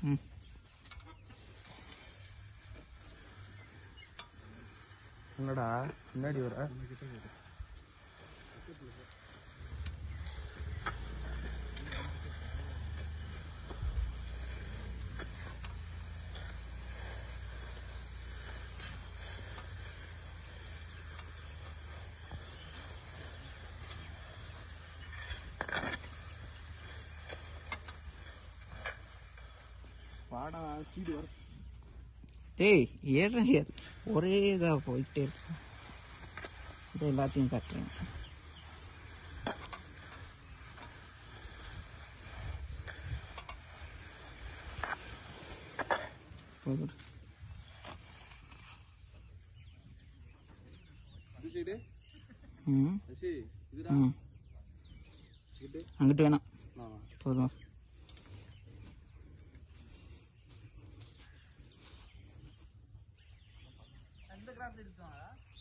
ம் என்னடா முன்னாடி வர பாடா ஸ்பீடு வர டேய் ஏற ஏறு ஒரே இதாக போயிட்டே இருக்கும் இது எல்லாத்தையும் கட்டுறேன் போதும். இது சைடு ம் சசி இதுடா ம் இது அங்கிட்டு வேணாம் ஆ போதும் அந்த கிராஸ் எடுத்தோம்